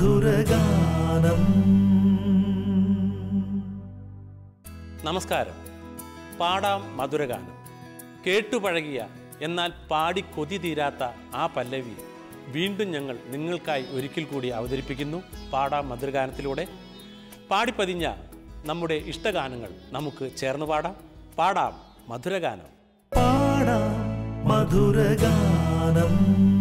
മധുരഗാനം നമസ്കാരം പാടാം മധുരഗാനം കേട്ടുപഴകിയ എന്നാൽ പാടി കൊതി തീരാത്ത ആ പല്ലവി വീണ്ടും ഞങ്ങൾ നിങ്ങൾക്കായി ഒരിക്കൽ കൂടി അവതരിപ്പിക്കുന്നു പാടാം മധുരഗാനത്തിലൂടെ പാടിപ്പതിഞ്ഞ നമ്മുടെ ഇഷ്ടഗാനങ്ങൾ നമുക്ക് ചേർന്ന് പാടാം പാടാം മധുരഗാനം പാടാം മധുരഗാനം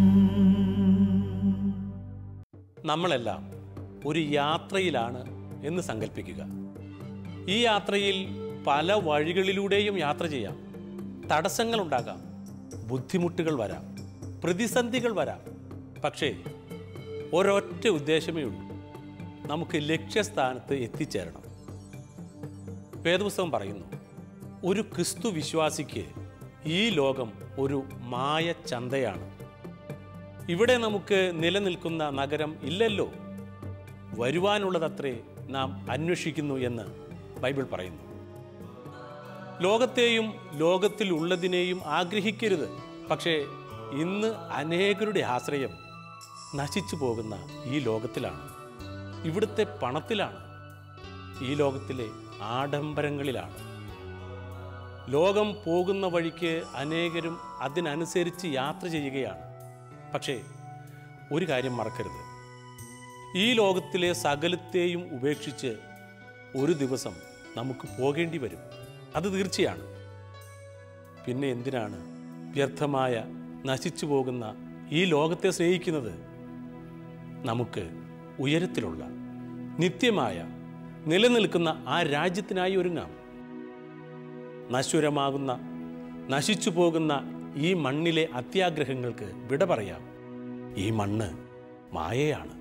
നമ്മളെല്ലാം ഒരു യാത്രയിലാണ് എന്ന് സങ്കല്പിക്കുക ഈ യാത്രയിൽ പല വഴികളിലൂടെയും യാത്ര ചെയ്യാം തടസ്സങ്ങളുണ്ടാകാം ബുദ്ധിമുട്ടുകൾ വരാം പ്രതിസന്ധികൾ വരാം പക്ഷേ ഒരൊറ്റ ഉദ്ദേശമേ ഉള്ളൂ നമുക്ക് ലക്ഷ്യസ്ഥാനത്ത് എത്തിച്ചേരണം വേദപുസ്തകം പറയുന്നു ഒരു ക്രിസ്തു വിശ്വാസിക്ക് ഈ ലോകം ഒരു മായ ചന്തയാണ് ഇവിടെ നമുക്ക് നിലനിൽക്കുന്ന നഗരം ഇല്ലല്ലോ വരുവാനുള്ളതത്രേ നാം അന്വേഷിക്കുന്നു എന്ന് ബൈബിൾ പറയുന്നു ലോകത്തെയും ലോകത്തിലുള്ളതിനെയും ആഗ്രഹിക്കരുത് പക്ഷേ ഇന്ന് അനേകരുടെ ആശ്രയം നശിച്ചു പോകുന്ന ഈ ലോകത്തിലാണ് ഇവിടുത്തെ പണത്തിലാണ് ഈ ലോകത്തിലെ ആഡംബരങ്ങളിലാണ് ലോകം പോകുന്ന വഴിക്ക് അനേകരും അതിനനുസരിച്ച് യാത്ര ചെയ്യുകയാണ് പക്ഷേ ഒരു കാര്യം മറക്കരുത് ഈ ലോകത്തിലെ സകലത്തെയും ഉപേക്ഷിച്ച് ഒരു ദിവസം നമുക്ക് പോകേണ്ടി വരും അത് തീർച്ചയാണ് പിന്നെ എന്തിനാണ് വ്യർത്ഥമായ നശിച്ചു പോകുന്ന ഈ ലോകത്തെ സ്നേഹിക്കുന്നത് നമുക്ക് ഉയരത്തിലുള്ള നിത്യമായ നിലനിൽക്കുന്ന ആ രാജ്യത്തിനായി ഒരുങ്ങാം നശ്വരമാകുന്ന നശിച്ചു പോകുന്ന ഈ മണ്ണിലെ അത്യാഗ്രഹങ്ങൾക്ക് വിട പറയാം ഈ മണ്ണ് മായയാണ്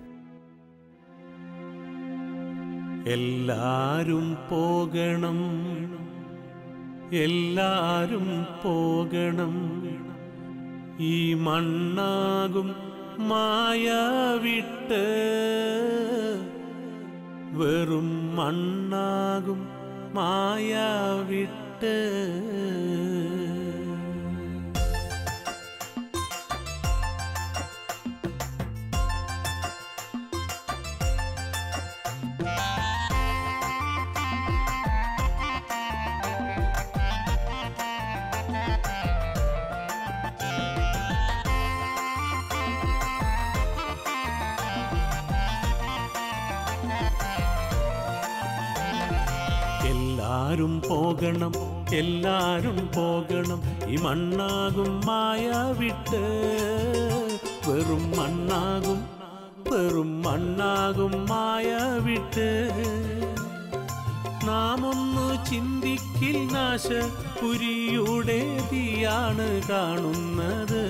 എല്ലാരും പോകണം എല്ലാരും പോകണം ഈ മണ്ണാകും മായ വിട്ട് വെറും മണ്ണാകും മായ വിട്ട് എല്ലാരും പോകണം എല്ലാരും പോകണം ഈ മണ്ണാകും മായ വിട്ട് വെറും മണ്ണാകും വെറും മണ്ണാകും മായ വിട്ട് നാം ഒന്ന് ചിന്തിക്കിൽ നാശ പുരിയുടെ തീയാണ് കാണുന്നത്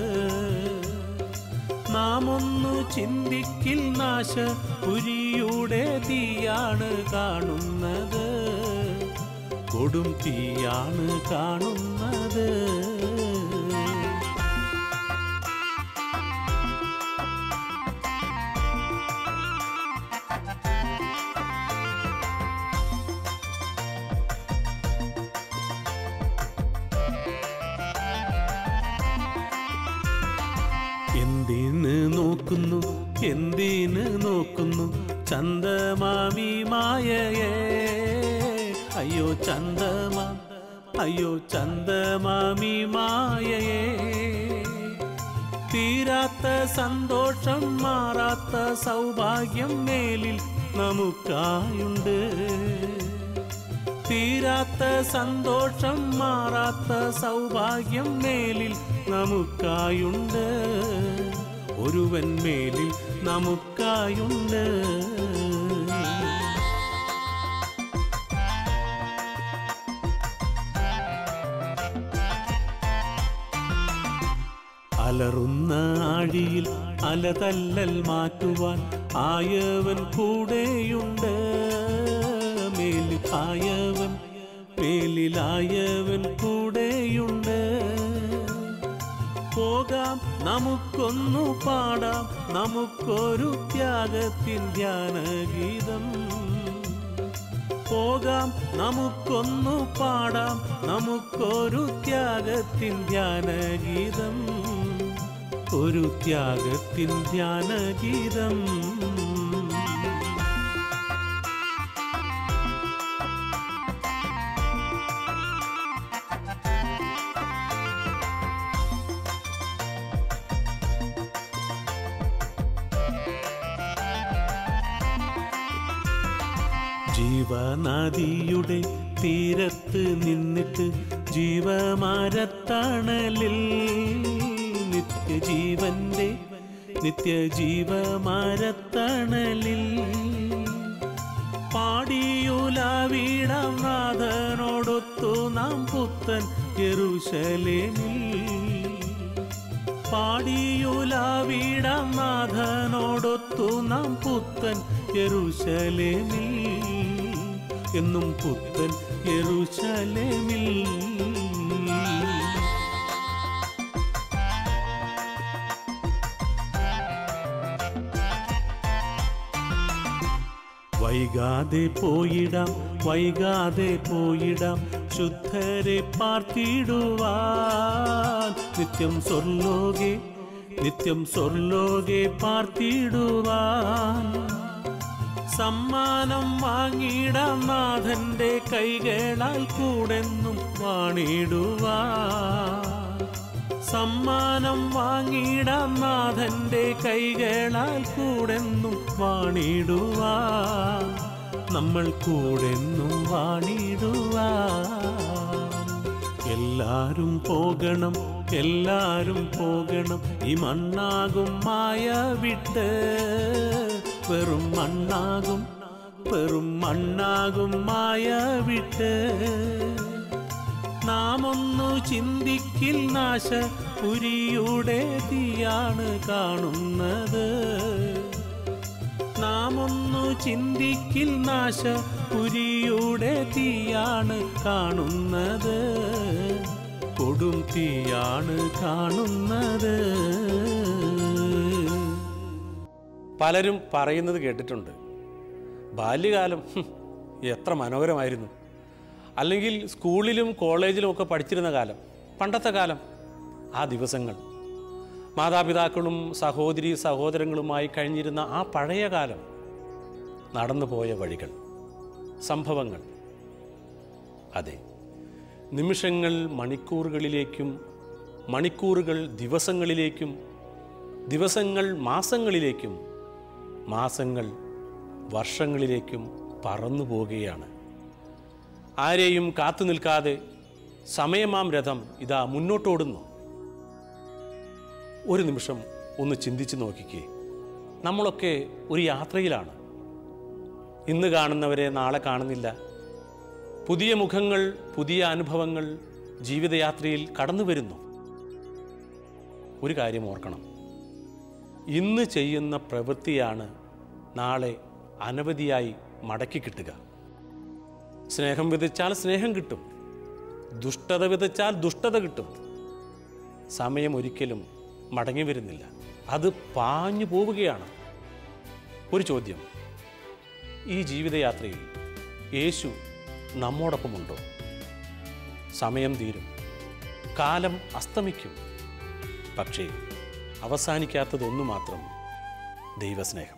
നാം ഒന്ന് ചിന്തിക്കിൽ നാശ പുരിയുടെ തീയാണ് കാണുന്നത് കൊടും തീയാണ് കാണുന്നത് എന്തിന് നോക്കുന്നു എന്തിന് നോക്കുന്നു ചന്ദമാമി മായയേ അയ്യോ ചന്ദമാ അയ്യോ ചന്ദമാമി മായയേ തീരാത്ത സന്തോഷം മാറാത്ത സൗഭാഗ്യം മേലിൽ നമുക്കായുണ്ട് തീരാത്ത സന്തോഷം മാറാത്ത സൗഭാഗ്യം മേലിൽ നമുക്കായുണ്ട് ഒരുവൻ മേലിൽ നമുക്കായുണ്ട് അലറുന്ന ആഴിയിൽ അലതല്ലൽ മാറ്റുവാൻ ആയവൻ കൂടെയുണ്ട് മേലിൽ ആയവൻ മേലിലായവൻ കൂടെയുണ്ട് പോകാം നമുക്കൊന്നു പാടാം നമുക്കൊരു ത്യാഗത്തിൻ ധ്യാനഗീതം പോകാം നമുക്കൊന്നു പാടാം നമുക്കൊരു ത്യാഗത്തിൻ ധ്യാനഗീതം ഒരു ത്യാഗത്തിൻ ധ്യാനഗീതം ജീവനദിയുടെ തീരത്ത് നിന്നിട്ട് ജീവമരത്തണലിൽ നിത്യജീവന്റെ നിത്യജീവമരത്തണലിൽ പാടിയുലാവീടാം നാഥനോടൊത്തു നാം പുത്തൻ യെരൂശലേമിൽ പാടിയുലാവീടാം നാഥനോടൊത്തു നാം പുത്തൻ യെരൂശലേമിൽ എന്നും പുത്തൻ യെരൂശലേമിൽ വൈകാതെ പോയിടാം വൈകാതെ പോയിടാം ശുദ്ധരെ പാർത്തിടുവാൻ നിത്യം സ്വർലോകെ നിത്യം സ്വർലോകെ പാർത്തിടുവാൻ സമ്മാനം വാങ്ങിടാം നാഥന്റെ കൈകളാൽ കൂടെന്നും വാണിടുവാൻ സമ്മാനം വാങ്ങിടാം നാഥന്റെ കൈകളാൽ കൂടെന്നും വാണിടുവാൻ നമ്മൾ കൂടെന്നും വാണിടുവാൻ എല്ലാരും പോകണം എല്ലാരും പോകണം ഈ മണ്ണാകും മായ വിട്ട് വെറും മണ്ണാകും വെറും മണ്ണാകും മായ വിട്ട് നാം ഒന്നു ചിന്തിക്കിൽ നാശ പുരിയുടെ തീയാണ് കാണുന്നത് നാം ഒന്നു ചിന്തിക്കിൽ നാശ പുരിയുടെ തീയാണ് കാണുന്നത് കൊടും തീയാണ് കാണുന്നത് പലരും പറയുന്നത് കേട്ടിട്ടുണ്ട് ബാല്യകാലം ഹും, എത്ര മനോഹരമായിരുന്നു അല്ലെങ്കിൽ സ്കൂളിലും കോളേജിലും ഒക്കെ പഠിച്ചിരുന്ന കാലം പണ്ടത്തെ കാലം ആ ദിവസങ്ങൾ മാതാപിതാക്കളും സഹോദരി സഹോദരങ്ങളുമായി കഴിഞ്ഞിരുന്ന ആ പഴയ കാലം നടന്നുപോയ വഴികൾ സംഭവങ്ങൾ അതെ നിമിഷങ്ങൾ മണിക്കൂറുകളിലേക്കും മണിക്കൂറുകൾ ദിവസങ്ങളിലേക്കും ദിവസങ്ങൾ മാസങ്ങളിലേക്കും മാസങ്ങൾ വർഷങ്ങളിലേക്കും പറന്നു പോവുകയാണ് ആരെയും കാത്തു നിൽക്കാതെ സമയമാം രഥം ഇതാ മുന്നോട്ടോടുന്നു ഒരു നിമിഷം ഒന്ന് ചിന്തിച്ചു നോക്കിക്കേ നമ്മളൊക്കെ ഒരു യാത്രയിലാണ് ഇന്ന് കാണുന്നവരെ നാളെ കാണുന്നില്ല പുതിയ മുഖങ്ങൾ പുതിയ അനുഭവങ്ങൾ ജീവിതയാത്രയിൽ കടന്നു വരുന്നു ഒരു കാര്യം ഓർക്കണം ഇന്ന് ചെയ്യുന്ന പ്രവൃത്തിയാണ് നാളെ അനവധിയായി മടക്കി കിട്ടുക സ്നേഹം വിതച്ചാൽ സ്നേഹം കിട്ടും ദുഷ്ടത വിതച്ചാൽ ദുഷ്ടത കിട്ടും സമയം ഒരിക്കലും മടങ്ങി വരുന്നില്ല അത് പാഞ്ഞു പോവുകയാണ് ഒരു ചോദ്യം ഈ ജീവിതയാത്രയിൽ യേശു നമ്മോടൊപ്പമുണ്ടോ സമയം തീരും കാലം അസ്തമിക്കും പക്ഷേ അവസാനിക്കാത്തതൊന്നു മാത്രം ദൈവസ്നേഹം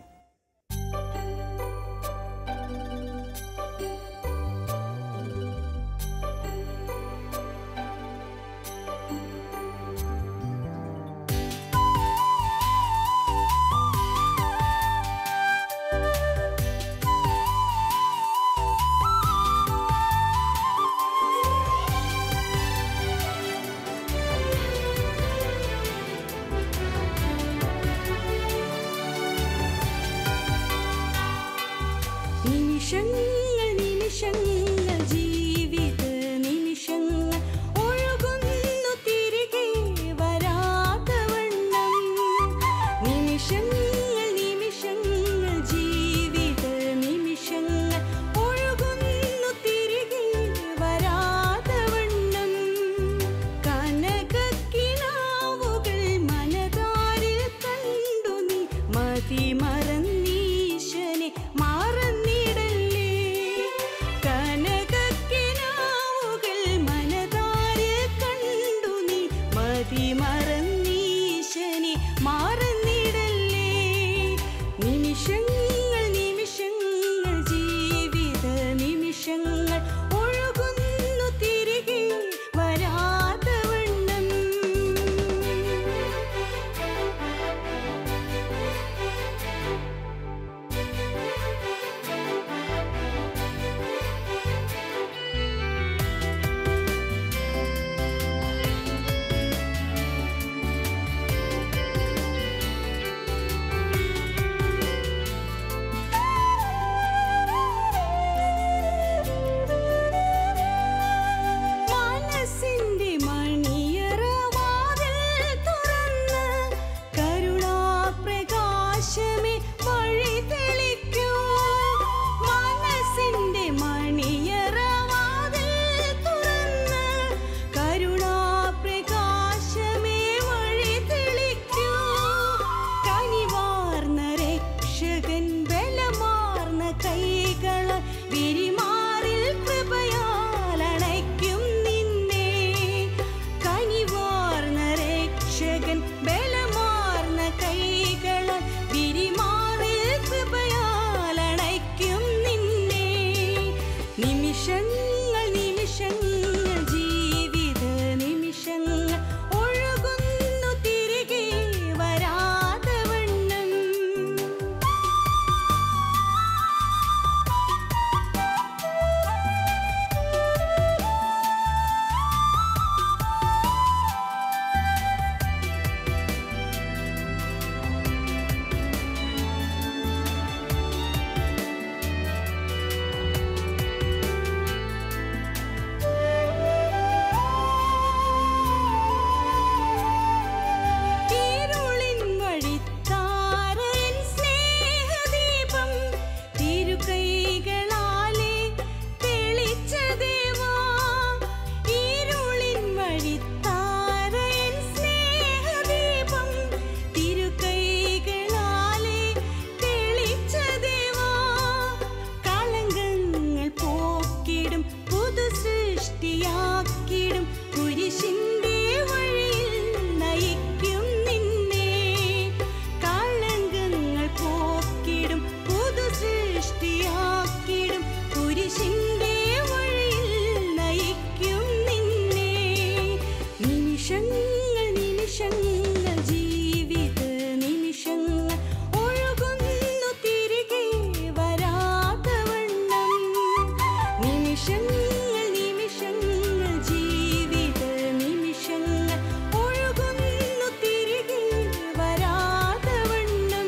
പോക്കിടും കുരിശിന്റെ വഴിയിൽ നയിക്കും നിന്നെ കളങ്കങ്ങൾ പോക്കിടും പുതു സൃഷ്ടിയാക്കിടും കുരിശിന്റെ വഴിയിൽ നയിക്കും നിന്നെ നിമിഷങ്ങൾ നിമിഷങ്ങൾ ജീവിത നിമിഷങ്ങൾ ഒഴുകുന്നു തിരികെ വരാതവണ്ണം നിമിഷങ്ങൾ നിമിഷങ്ങൾ ജീവിത നിമിഷങ്ങൾ ഒഴുകുന്നു തിരികെ വരാതവണ്ണം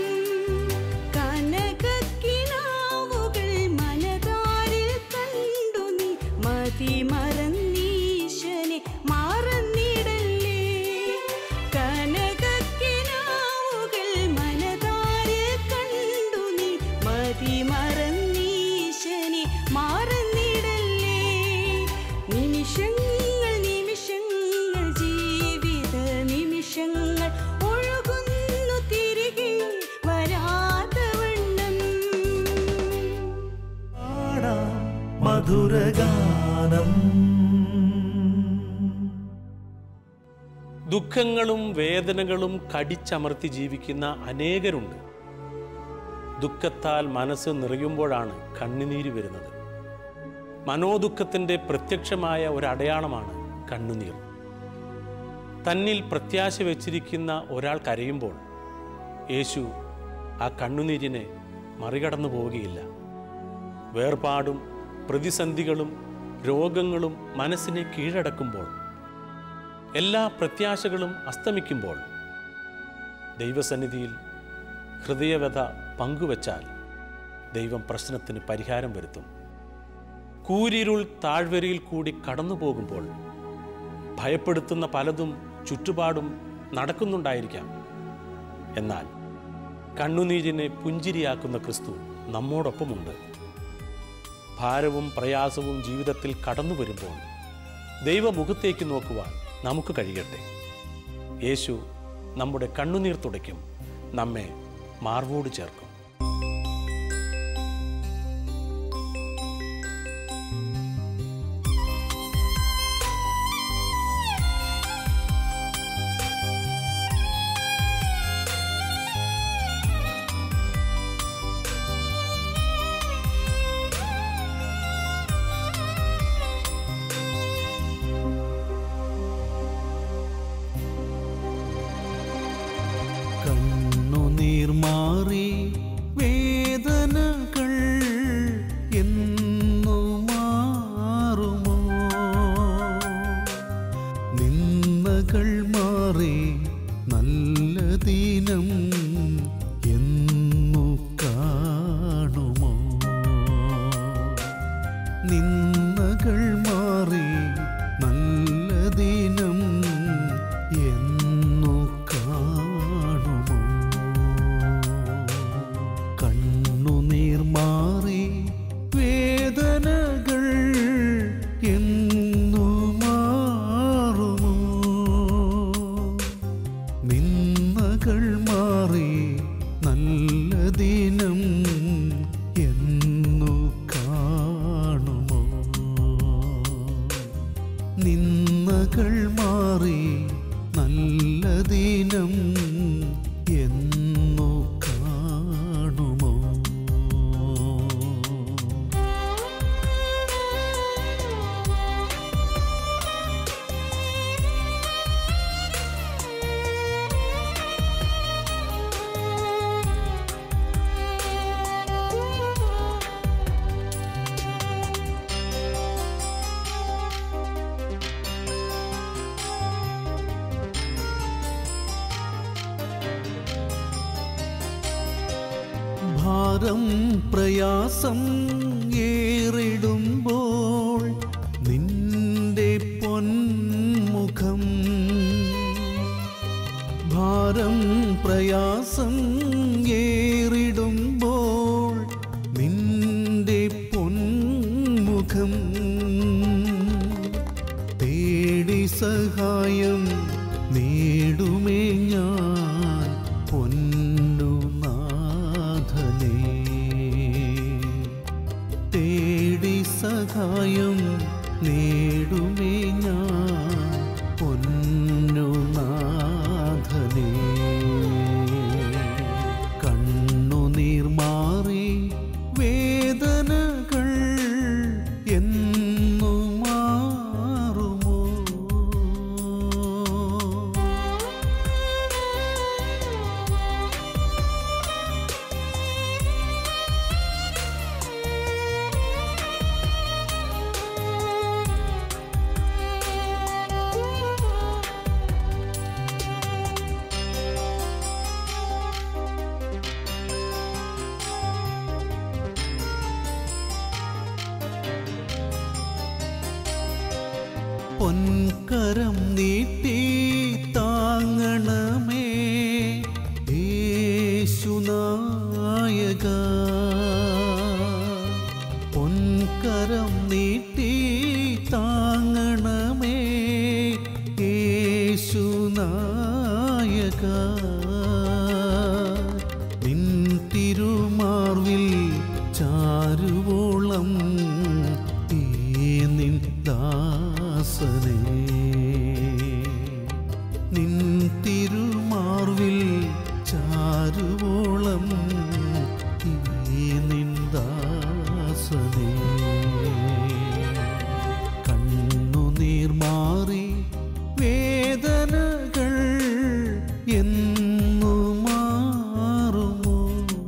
കനകക്കിനാവുകൾ മനതാരിൽ കണ്ടു നീ മതി മറന്നീശനെ മറന്നിടല്ലേ കനകക്കിനാവുകൾ മനതാരിൽ കണ്ടു നീ മതി മറന്നീശനെ മറന്നിടല്ലേ നിമിഷങ്ങൾ നിമിഷങ്ങൾ ജീവിത നിമിഷങ്ങൾ ഒഴുകുന്നു തിരികെ വരാതവണ്ണം പാടാം മധുരഗാനം ദുഃഖങ്ങളും വേദനകളും കടിച്ചമർത്തി ജീവിക്കുന്ന അനേകരുണ്ട് ദുഃഖത്താൽ മനസ്സ് നിറയുമ്പോഴാണ് കണ്ണുനീര് വരുന്നത് മനോദുഃഖത്തിൻ്റെ പ്രത്യക്ഷമായ ഒരു അടയാളമാണ് കണ്ണുനീർ തന്നിൽ പ്രത്യാശ വെച്ചിരിക്കുന്ന ഒരാൾ കരയുമ്പോൾ യേശു ആ കണ്ണുനീരിനെ മറികടന്നു പോവുകയില്ല വേർപാടും പ്രതിസന്ധികളും രോഗങ്ങളും മനസ്സിനെ കീഴടക്കുമ്പോൾ എല്ലാ പ്രത്യാശകളും അസ്തമിക്കുമ്പോൾ ദൈവസന്നിധിയിൽ ഹൃദയവ്യത പങ്കുവച്ചാൽ ദൈവം പ്രശ്നത്തിന് പരിഹാരം വരുത്തും കൂരിരുൾ താഴ്വരയിൽ കൂടി കടന്നു പോകുമ്പോൾ ഭയപ്പെടുത്തുന്ന പലതും ചുറ്റുപാടും നടക്കുന്നുണ്ടായിരിക്കാം എന്നാൽ കണ്ണുനീരിനെ പുഞ്ചിരിയാക്കുന്ന ക്രിസ്തു നമ്മോടൊപ്പമുണ്ട് ഭാരവും പ്രയാസവും ജീവിതത്തിൽ കടന്നു വരുമ്പോൾ ദൈവമുഖത്തേക്ക് നോക്കുവാൻ നമുക്ക് കഴിയട്ടെ യേശു നമ്മുടെ കണ്ണുനീർ തുടയ്ക്കും നമ്മെ മാർവോട് ചേർക്കും കണ്ണുനീർ മാറി വേദനകൾ എന്നു മാറുമോ നിന്ദകൾ മാറി നല്ല ദിനം എന്നു കാണുമോ നിന്ദകൾ മാറി നല്ല ദിനം എന്നു കാണുമോ കണ്ണുനീർ മാറി വേദനകൾ എന്നു മാറുമോ നിന്ദകൾ മാറി നല്ല ദിനം എന്നു കാണുമോ നിന്ദകൾ മാറി നല്ല ദിനം എന്നു കാണുമോ ഭാരം പ്രയാസം ഏറിടുമ്പോൾ നിന്റെ പൊന്മുഖം ഭാരം പ്രയാസം ഏറിടുമ്പോൾ നിന്റെ പൊന്മുഖം തേടി സഹായം നേടുമേ ഞാൻ പൊന്നു നാഥനേ തേടി സഹായം നേടുമേ ഞാൻ പൊൻകരം നീട്ടി താങ്ങണമേ യേശുനായക പൊൻകരം നീട്ടി താങ്ങണമേ യേശുനായക നിൻ തിരുമാർവിൽ ചാരുവോളം ഈ നിൻ ദാസനെ നിൻ തിരുമാർവിൽ ചാരുവോളം ഈ നിൻ ദാസനെ കണ്ണുനീർ മാറി വേദനകൾ എന്നു മാറുമോ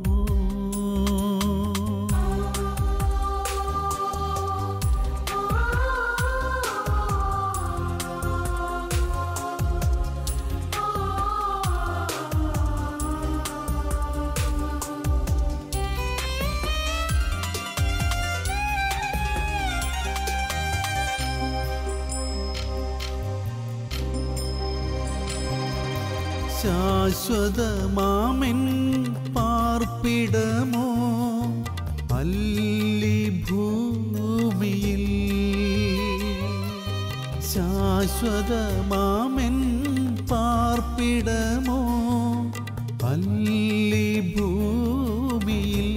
ശാശ്വതമാമെൻ പാർപ്പിടമോ അല്ലി ഭൂമിയിൽ ശാശ്വതമാമെൻ പാർപ്പിടമോ അല്ലി ഭൂമിയിൽ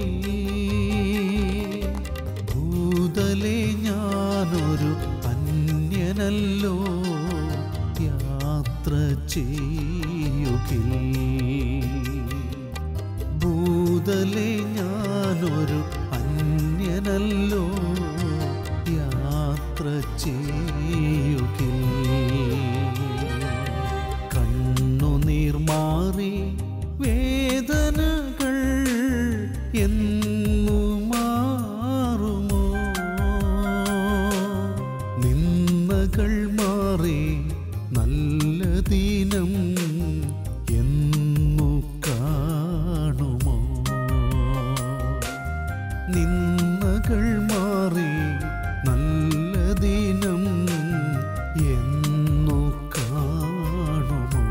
ഭൂതലെ ഞാനൊരു അന്യനല്ലോ യാത്ര ചെയ്യുകിൽ ഭൂതലെ ഞാനൊരു അന്യനല്ലോ യാത്ര ചെയ്യുകിൽ കണ്ണുനീർ മാറി വേദനകൾ എന്നു മാറുമോ നിന്നകൾ മാറി നല്ല ദിനം എന്നു കാണുമോ നിന്നകൾ മാറി നല്ല ദിനം എന്നു കാണുമോ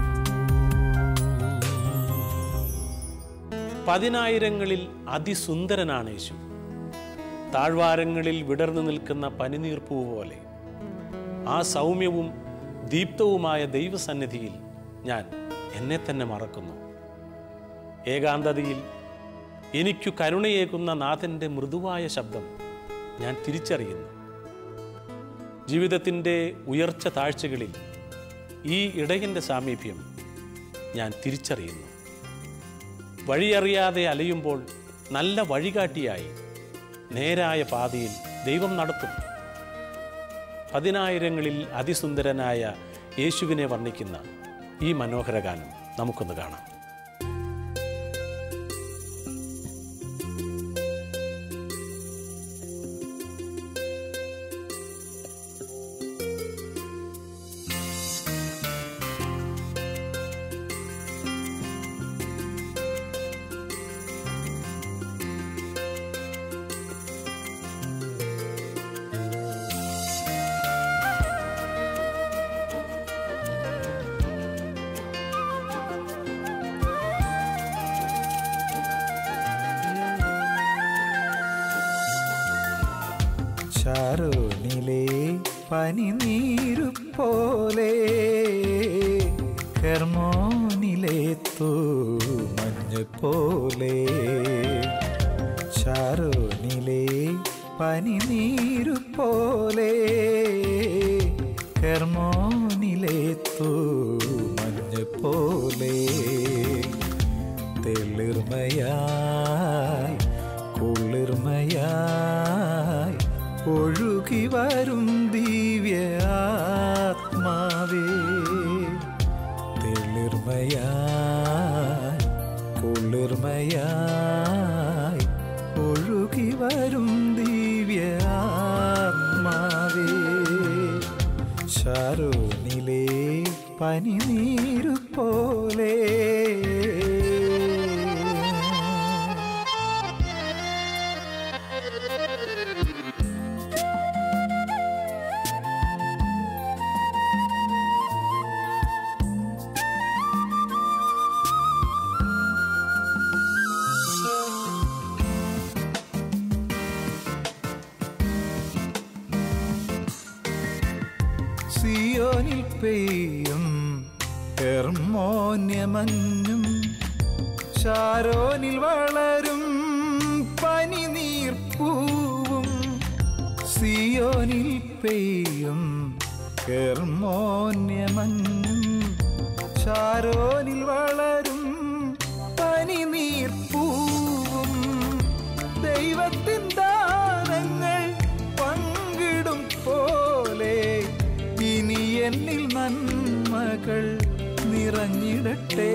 പതിനായിരങ്ങളിൽ അതിസുന്ദരനാണ് യേശു താഴ്വാരങ്ങളിൽ വിടർന്നു നിൽക്കുന്ന പനിനീർപ്പൂ പോലെ ആ സൗമ്യവും ദീപ്തവുമായ ദൈവസന്നിധിയിൽ ഞാൻ എന്നെ തന്നെ മറക്കുന്നു ഏകാന്തതയിൽ എനിക്കു കരുണയേകുന്ന നാഥൻ്റെ മൃദുവായ ശബ്ദം ഞാൻ തിരിച്ചറിയുന്നു ജീവിതത്തിൻ്റെ ഉയർച്ച താഴ്ചകളിൽ ഈ ഇടയൻ്റെ സാമീപ്യം ഞാൻ തിരിച്ചറിയുന്നു വഴിയറിയാതെ അലയുമ്പോൾ നല്ല വഴികാട്ടിയായി നേരായ പാതയിൽ ദൈവം നടത്തും പതിനായിരങ്ങളിൽ അതിസുന്ദരനായ യേശുവിനെ വർണ്ണിക്കുന്ന ഈ മനോഹര ഗാനം നമുക്കൊന്ന് കാണാം ഷാരോനിലെ പനിനീരു പോലെ ഹെർമോനിലെ മഞ്ഞ് പോലെ ഷാരോനിലെ പനിനീരു പോലെ ഹെർമോനിലെ മഞ്ഞ് പോലെ തെളിർമയായി കുളിർമയായി ഒഴുകി വരും ദിവ്യ ആത്മാവേ തെളിർമയായി കുളിർമയായി ഒഴുകി വരും ദിവ്യ ആത്മാവേ ശാരോനിലെ പനിനീരു പോലെ സിയോനിൽ പെയ്യും ഹെർമോന്യമഞ്ഞും ഷാരോനിൽ വളരും പനിനീർപ്പൂവും സിയോനിൽ പെയ്യും ഹെർമോന്യമഞ്ഞും ഷാരോനിൽ വളരും പനിനീർപ്പൂവും ദൈവത്തിൻ ദാനങ്ങൾ പങ്കിടും പോലെ ഇനി എന്നിൽ നന്മകൾ നിറഞ്ഞിടട്ടെ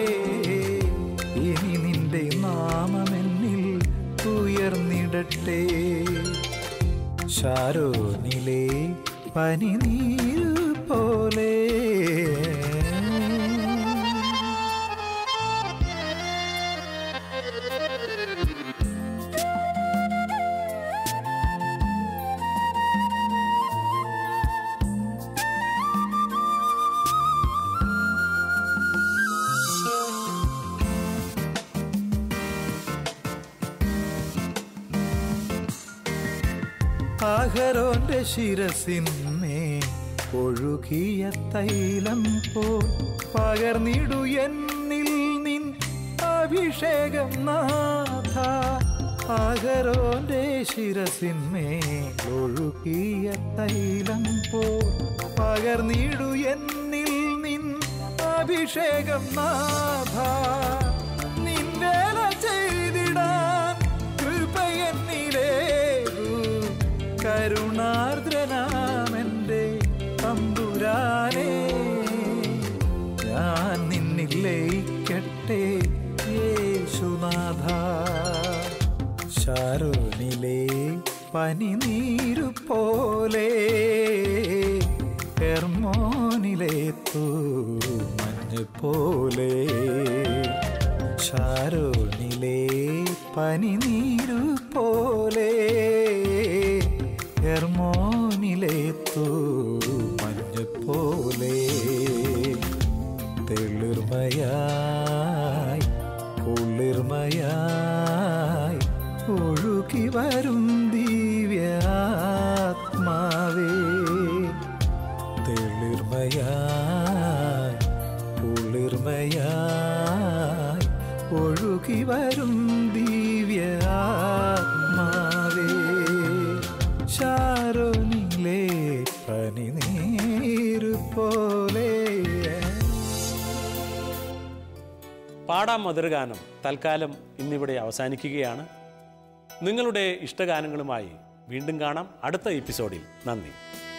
ഇനി നിന്റെ നാമമെന്നിൽ ഉയർന്നിടട്ടെ ഷാരോനിലെ പനിനീർ പോലെ ആഹരോന്റെ ശിരസിന്മേ ഒഴുകിയ തൈലം പോ പകർന്നിടു എന്നിൽ നിൻ അഭിഷേകം നാഥ ആഹരോന്റെ ശിരസിന്മേ ഒഴുകിയ തൈലം പോ പകർന്നിടു എന്നിൽ നിൻ അഭിഷേകം നാഥ നിൻ വേല ചെയ്തിടാൻ കൃപയെന്നിലേകൂ കരുണാർദ്രനാമെൻ്റെ തമ്പുരാനേ ഞാൻ നിന്നിൽ ലയിക്കട്ടെ യേശുനാഥ ശാരോനിലെ പനിനീരു പോലെ ഹെർമോനിലെ മഞ്ഞ് പോലെ ഷാരോനിലെ പനിനീരു പോലെ ഹെർമോനിലെ മഞ്ഞ് പോലെ തെളിർമയായി കുളിർമയായി ഒഴുകി വരും ദിവ്യാത്മാവേ തെളിർമയായി കുളിർമയായി ഒഴുകി വരും ദിവ്യാത്മാവേ ശാരോനിലെ പനിനീരു പോലെ പാടാം മധുരഗാനം തൽക്കാലം ഇന്നിവിടെ അവസാനിക്കുകയാണ് നിങ്ങളുടെ ഇഷ്ടഗാനങ്ങളുമായി വീണ്ടും കാണാം അടുത്ത എപ്പിസോഡിൽ നന്ദി